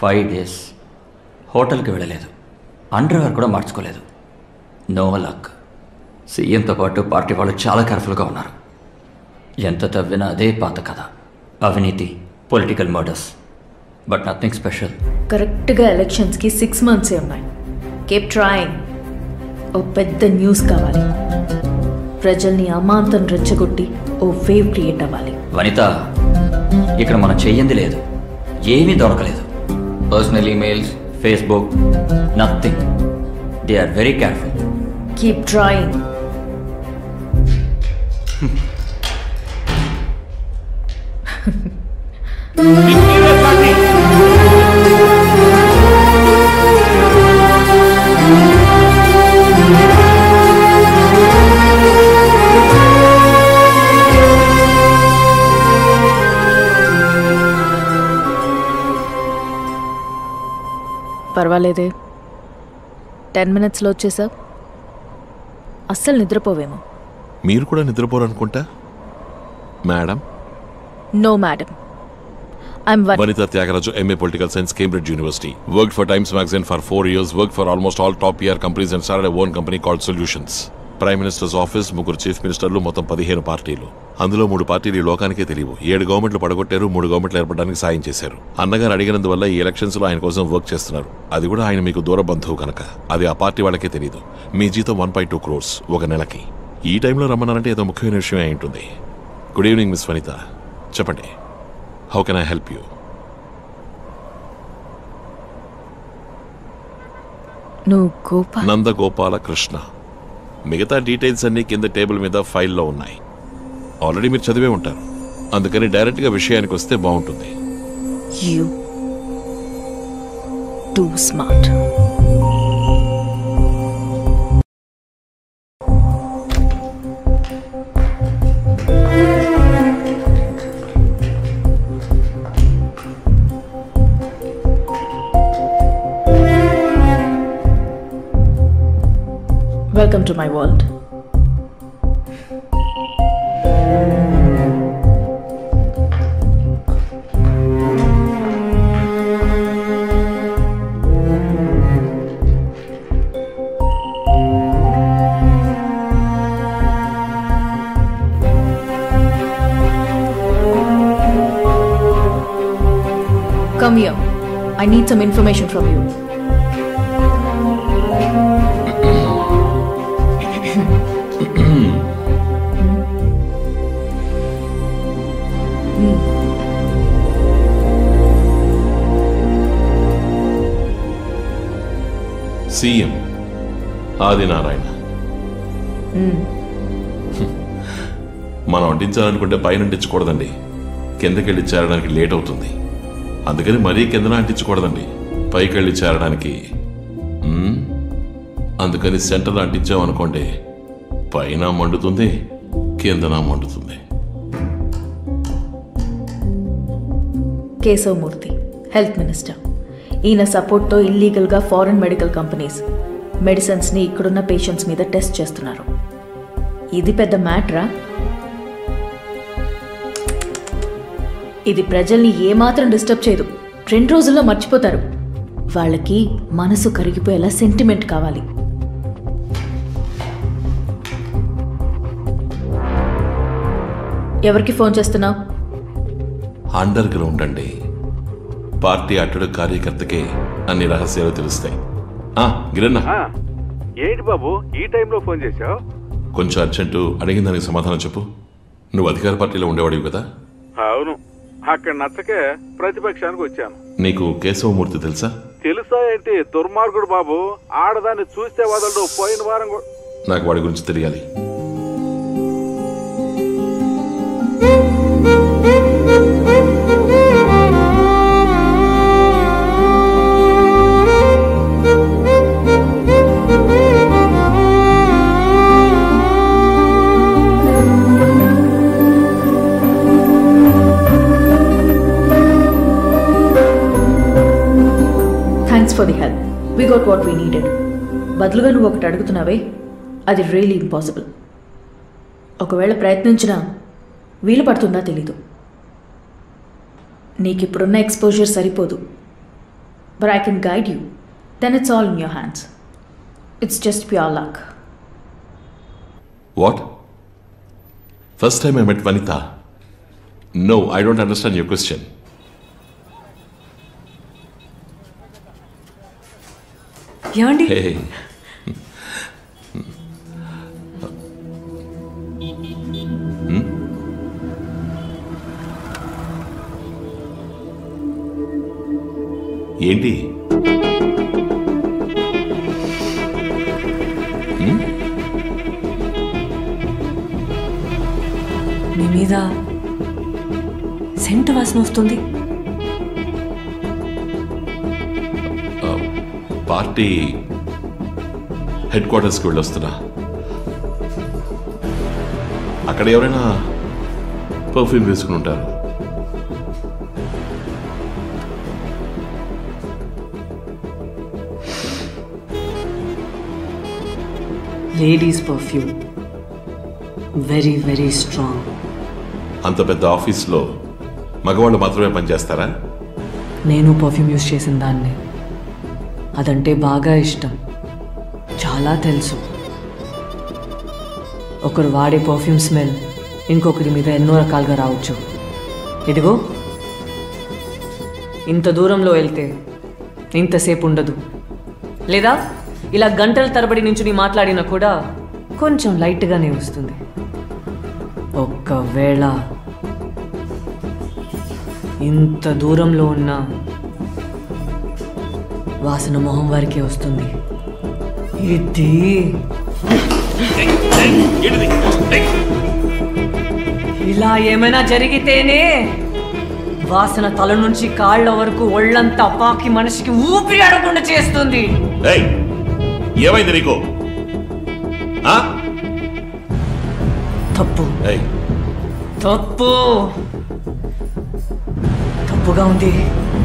Five days హోటల్కి వెళ్ళలేదు underwear కూడా మార్చుకోలేదు నో లక్ సీఎంతో పాటు పార్టీ వాళ్ళు చాలా కేర్ఫుల్గా ఉన్నారు ఎంత తవ్వినా అదే పాత కథ అవినీతి political murders but nothing special కరెక్ట్గా ఎలక్షన్స్కి సిక్స్ మంత్సే ఉన్నాయి కేప్ ట్రాయింగ్ ఓ పెద్ద న్యూస్ కావాలి ప్రజల్ని అమాంతం రెచ్చగొట్టి ఓ వేవ్ క్రియేట్ అవ్వాలి వనిత ఇక్కడ మనం చెయ్యింది లేదు ఏమీ దొరకలేదు personal emails Facebook nothing they are very careful keep trying పర్వాలేదే టెన్ మినిట్స్లో వచ్చేసా అస్సలు నిద్రపోవేమో మీరు కూడా నిద్రపోరనుకుంటా madam no madam I'm one Vanitha Thyagaraju MA political science Cambridge university work for Times magazine for four years work for almost all top year companies and start own company called solutions prime ministers office ముగ్గురు chief మినిస్టర్లు మొత్తం పదిహేను పార్టీలు అందులో మూడు పార్టీలు ఈ లోకానికే తెలియవు ఏడు గవర్నమెంట్లు పడగొట్టారు మూడు గవర్నమెంట్లు ఏర్పడడానికి సాయం చేశారు అన్నగారు అడిగినందువల్ల ఈ ఎలక్షన్స్ లో ఆయన కోసం వర్క్ చేస్తున్నారు అది కూడా ఆయన మీకు దూర బంధువు కనుక అది ఆ పార్టీ వాళ్ళకే తెలియదు మీ జీతం వన్ పాయింట్ టూ క్రోర్స్ ఒక నెలకి ఈ టైంలో రమ్మన్నారంటే ఏదో ముఖ్యమైన విషయం అయి ఉంటుంది గుడ్ ఈవినింగ్ మిస్ వనిత చెప్పండి how can I help you నువ్వు గోపాల్ నందగోపాల కృష్ణ మిగతా డీటెయిల్స్ అన్ని కింద టేబుల్ మీద ఫైల్లో ఉన్నాయి ఆల్రెడీ మీరు చదివే ఉంటారు అందుకని డైరెక్ట్గా విషయానికి వస్తే బాగుంటుంది you too smart welcome to my world Come here. I need some information from you. CM Adinarayana మనం అంటించాలనుకుంటే పైన అంటించకూడదండి కిందకెళ్ళి చేరడానికి లేట్ అవుతుంది అందుకని మరీ కిందన అంటించకూడదండి పైకెళ్ళి చేరడానికి మ్మ్? అందుకని సెంటర్ అంటించామనుకోండి పైన మండుతుంది కిందన మండుతుంది కేశవమూర్తి హెల్త్ మినిస్టర్ ఈయన సపోర్ట్తో ఇల్లీగల్గా ఫారెన్ మెడికల్ కంపెనీస్ మెడిసిన్స్ని ఇక్కడున్న పేషెంట్స్ మీద టెస్ట్ చేస్తున్నారు ఇది పెద్ద మ్యాటరా ఇది ప్రజల్ని ఏమాత్రం డిస్టర్బ్ చేయదు రెండు రోజుల్లో మర్చిపోతారు వాళ్ళకి మనసు కరిగిపోయేలా సెంటిమెంట్ కావాలి ఎవరికి ఫోన్ చేస్తున్నావు అండర్ గ్రౌండ్ అండి పార్టీ అట్టడు కార్యకర్తకే అన్ని రహస్యాలు తెలుస్తాయి ఆ గిరన్న ఆ, ఏంటి బాబు ఈ టైంలో ఫోన్ చేశావు కొంచెం అర్జెంటు అడిగిన దానికి సమాధానం చెప్పు నువ్వు అధికార పార్టీలో ఉండేవాడివి కదా అవును అక్కడ నచ్చకే ప్రతిపక్షానికి వచ్చాను నీకు కేశవమూర్తి తెలుసా తెలుసా ఏంటి దుర్మార్గుడు బాబు ఆడదాన్ని చూస్తే వదలడు పోయిన వారం కూడా నాకు వాడి గురించి తెలియాలి thanks for the help we got what we needed బదులుగా నువ్వు ఒకటి అడుగుతున్నావే అది రియలీ ఇంపాసిబుల్ ఒకవేళ ప్రయత్నించినా వీలు పడుతుందా తెలీదు నీకు ఇప్పుడున్న ఎక్స్పోజర్ సరిపోదు but I can guide you. Then it's all in your hands. It's just pure luck. What? First time I met Vanita. No, I don't understand your question. ఏమండి Hey. Hmm? ఏంటి మీ మీద సెంట్ వాసన వస్తుంది party head క్వార్టర్స్కి వెళ్ళొస్తున్నా అక్కడ ఎవరైనా perfume వేసుకుని ఉంటారు ladies perfume very very strong అంత పెద్ద ఆఫీస్లో మగవాళ్ళు మాత్రమే పనిచేస్తారా నేను పర్ఫ్యూమ్ యూస్ చేసిన దాన్ని అదంటే బాగా ఇష్టం చాలా తెలుసు ఒకరు వాడే పర్ఫ్యూమ్ స్మెల్ ఇంకొకరి మీద ఎన్నో రకాలుగా రావచ్చు ఇదిగో ఇంత దూరంలో వెళ్తే ఇంతసేపు ఉండదు లేదా ఇలా గంటల తరబడి నుంచి మాట్లాడినా కూడా కొంచెం లైట్గానే వస్తుంది ఒక్కవేళ ఇంత దూరంలో ఉన్న వాసన మొహం వారికి వస్తుంది ఇది ఇలా ఏమైనా జరిగితేనే వాసన తల నుంచి కాళ్ళ వరకు ఒళ్ళంతా పాకి మనిషికి ఊపిరి ఆడకుండా చేస్తుంది ఏయ్ ఏమైంది నీకు ఆ? తప్పు ఏయ్ తప్పు తప్పుగా ఉంది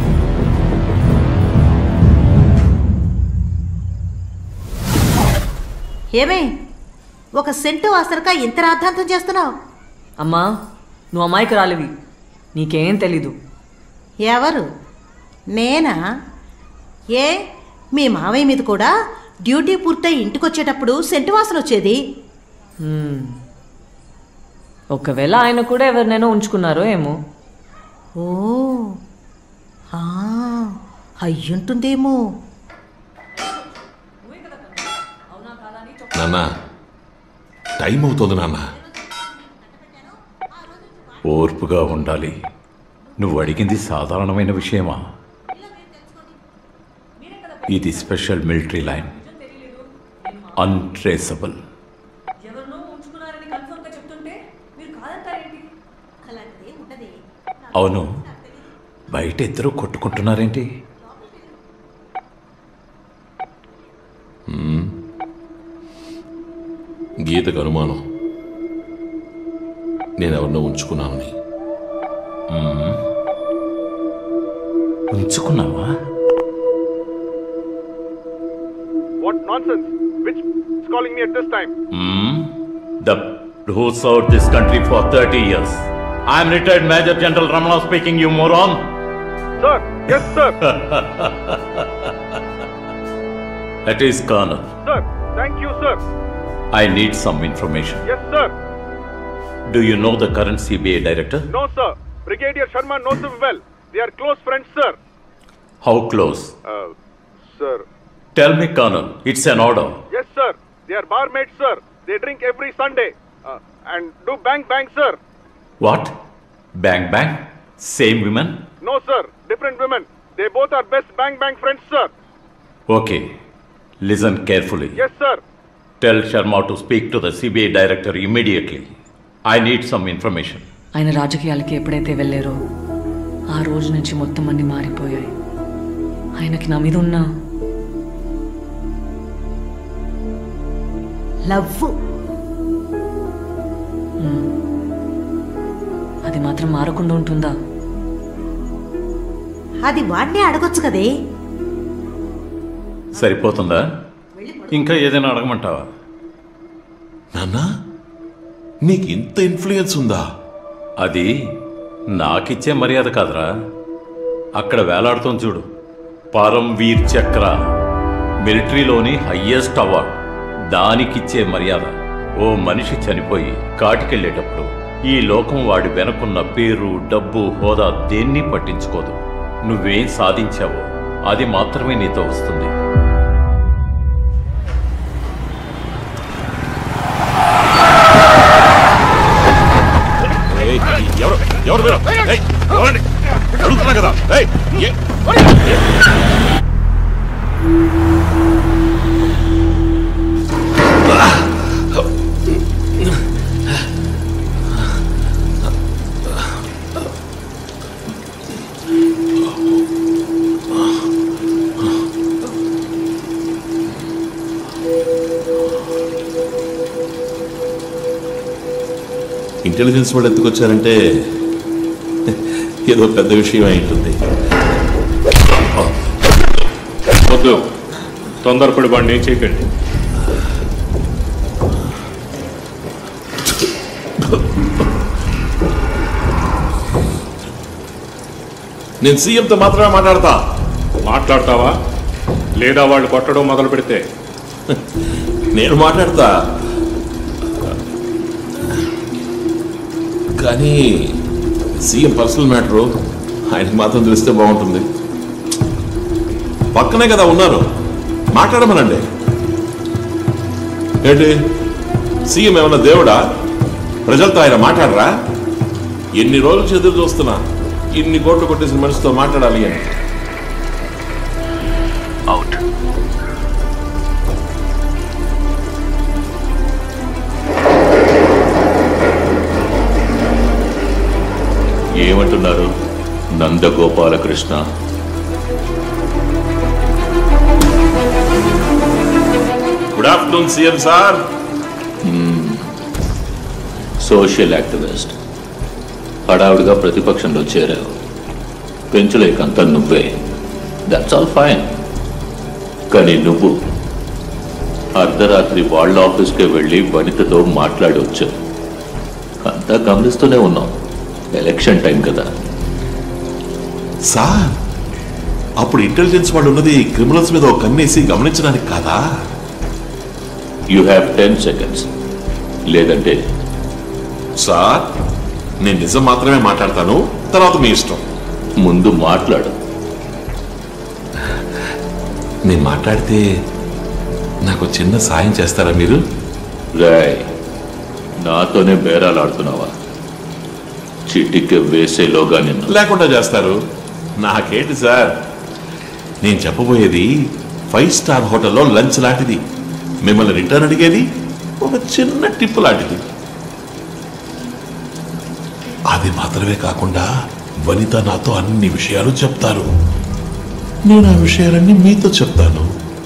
ఏమే ఒక సెంటు వాసనక ఇంత రాద్ధాంతం చేస్తున్నావు అమ్మా నువ్వు అమ్మాయికి రాలివి నీకేం తెలీదు ఎవరు నేనా ఏ మీ మావయ్య మీద కూడా డ్యూటీ పూర్తయి ఇంటికొచ్చేటప్పుడు సెంటు వాసన వచ్చేది హ్మ్. ఒకవేళ ఆయన కూడా ఎవరినైనా ఉంచుకున్నారో ఏమో ఓ ఆ, అయ్యుంటుందేమో నాన్న టైం అవుతుంది నాన్న ఓర్పుగా ఉండాలి నువ్వు అడిగింది సాధారణమైన విషయమా ఇది స్పెషల్ మిలిటరీ లైన్ అన్ట్రేసబుల్ అవును బయట ఇద్దరు కొట్టుకుంటున్నారేంటి గీతకు అనుమానం నేను ఎవరినో ఉంచుకున్నానని ఉంచుకున్నావా What nonsense! Which is calling me at this time? The who served this country for 30 years. I am retired Major General Ramana speaking, you moron. Sir! Yes, sir! That is Colonel. sir! Thank you, sir! I need some information. Yes, sir! Do you know the current CBI director? No, sir. Brigadier Sharma knows him well. They are close friends, sir. How close? Uh, sir. Tell me, Colonel. It's an order. Yes, sir. They are barmaids, sir. They drink every Sunday. Uh, and do bang bang, sir. What? Bang bang? Same women? No, sir. Different women. They both are best bang bang friends, sir. Okay. Listen carefully. Yes, sir. Tell Sharma to speak to the CBI director immediately. I need some information. ఆయన రాజకీయాలకి ఎప్పుడైతే వెళ్ళారో ఆ రోజు నుంచి మొత్తం అన్ని మారిపోయాయి ఆయనకి నా మీద ఉన్న లవ్ అది మాత్రం మారకుండా ఉంటుందా అది వాడినే అడగొచ్చు కదే సరిపోతుందా ఇంకా ఏదైనా అడగమంటావా నాన్న నీకు ఇంత ఇన్ఫ్లుయెన్స్ ఉందా అది నాకిచ్చే మర్యాద కాదురా అక్కడ వేలాడుతోంది చూడు పరంవీర్ చక్ర మిలిటరీలోని హయ్యెస్ట్ అవార్డ్ దానికిచ్చే మర్యాద ఓ మనిషి చనిపోయి కాటికెళ్ళేటప్పుడు ఈ లోకం వాడి వెనకున్న పేరు డబ్బు హోదా దేన్ని పట్టించుకోదు నువ్వేం సాధించావో అది మాత్రమే నీతో వస్తుంది ఏయ్, ఎవరు ఎవరు మీరు ఏయ్, ఎవరండి? అడుగుతున్నా కదా ఏయ్, ఏ- ఇంటెలిజెన్స్ వాళ్ళు ఎత్తుకొచ్చారంటే ఏదో పెద్ద విషయం అయి ఉంటుంది వద్దు తొందరపడి వాడిని ఏం చేయకండి నేను సీఎంతో మాత్రమే మాట్లాడతా మాట్లాడతావా లేదా వాళ్ళు కొట్టడం మొదలు పెడితే నేను మాట్లాడతా కానీ సీఎం పర్సనల్ మ్యాటరు ఆయనకి మాత్రం తెలిస్తే బాగుంటుంది పక్కనే కదా ఉన్నారు మాట్లాడమనండి ఏంటి సీఎం ఏమన్నా దేవుడా ప్రజలతో ఆయన మాట్లాడరా ఎన్ని రోజులు ఎదురు చూస్తున్నా ఇన్ని కోట్లు కొట్టేసిన మనిషితో మాట్లాడాలి అని అవుట్ ఏమంటున్నారు Nandagopalakrishna good afternoon CM sir social activist హడావుడిగా ప్రతిపక్షంలో చేరావు పెంచులేకంతా నువ్వే దట్స్ ఆల్ ఫైన్ కానీ నువ్వు అర్ధరాత్రి వాళ్ళ ఆఫీస్కే వెళ్ళి వనితతో మాట్లాడి వచ్చావు అంతా గమనిస్తూనే ఉన్నాం ఎలక్షన్ టైం కదా సార్ అప్పుడు ఇంటెలిజెన్స్ వాళ్ళు ఉన్నది క్రిమినల్స్ మీద ఒక కన్నేసి గమనించడానికి కాదా యూ హ్యావ్ టెన్ సెకండ్స్ లేదంటే సార్ నేను నిజం మాత్రమే మాట్లాడతాను తర్వాత మీ ఇష్టం ముందు మాట్లాడు నేను మాట్లాడితే నాకు చిన్న సాయం చేస్తారా మీరు రాయ్ నాతోనే బేరాలు ఆడుతున్నావా చిటికి వేసేలోగా నిన్ను లేకుండా చేస్తారు నాకేంటి సార్ నేను చెప్పబోయేది ఫైవ్ స్టార్ హోటల్లో లంచ్ లాంటిది మిమ్మల్ని రిటర్న్ అడిగేది ఒక చిన్న టిప్ లాంటిది అది మాత్రమే కాకుండా వనిత నాతో అన్ని విషయాలు చెప్తారు నేను ఆ విషయాలన్నీ మీతో చెప్తాను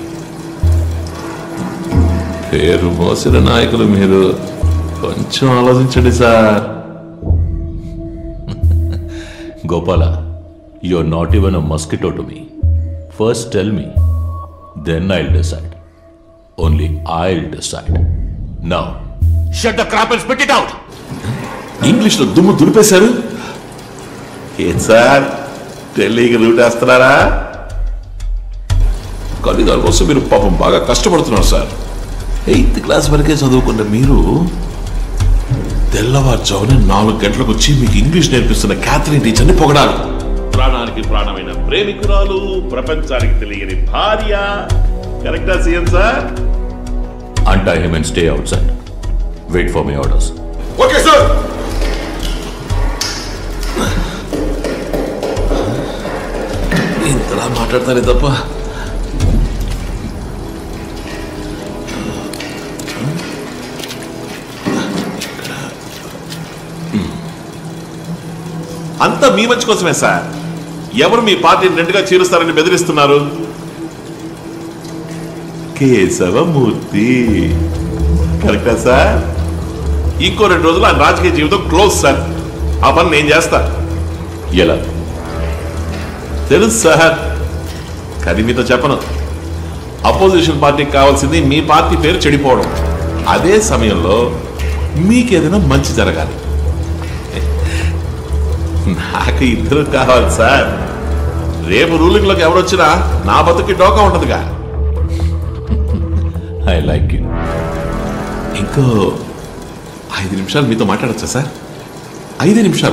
పేరు మోసిన నాయకులు మీరు కొంచెం ఆలోచించండి sir Gopala you're not even a mosquito to me first tell me then I'll decide only I'll decide now shut the crap and spit it out English లో దుమ్ము దులిపేశారు ఏం సార్ ఢిల్లీకి రూట్ వేస్తున్నారా కానీ దానికోసం మీరు పాపం బాగా కష్టపడుతున్నారు సార్ ఎయిత్ క్లాస్ వరకే చదువుకున్న మీరు తెల్లవారుజామున నాలుగు గంటలకు వచ్చి మీకు ఇంగ్లీష్ నేర్పిస్తున్న క్యాథరిన్ టీచర్ని పొగడాలి ప్రాణానికి ప్రాణమైన ప్రేమికురాలు ప్రపంచానికి తెలియని భార్య కరెక్టా సీఎం సార్ అంటా him and stay outside wait for my orders okay sir ఇంతలా మాట్లాడతారే తప్ప అంతా మీ మంచి కోసమే సార్ ఎవరు మీ పార్టీని రెండుగా చీరుస్తారని బెదిరిస్తున్నారు కేశవమూర్తి కరెక్టా సార్ ఇంకో రెండు రోజులు ఆయన రాజకీయ జీవితం క్లోజ్ సార్ ఆ పని నేను చేస్తా ఎలా తెలుసు సార్ కానీ మీతో చెప్పను అపోజిషన్ పార్టీకి కావాల్సింది మీ పార్టీ పేరు చెడిపోవడం అదే సమయంలో మీకేదైనా మంచి జరగాలి నాకు ఇద్దరు కావాలి సార్ రేపు రూలింగ్ లోకి ఎవరు వచ్చినా నా బతుకి డోకా ఉంటదిగా ఐ లైక్ యూ ఇంకో ఐదు నిమిషాలు మీతో మాట్లాడచ్చా సార్ ఐదు నిమిషాలు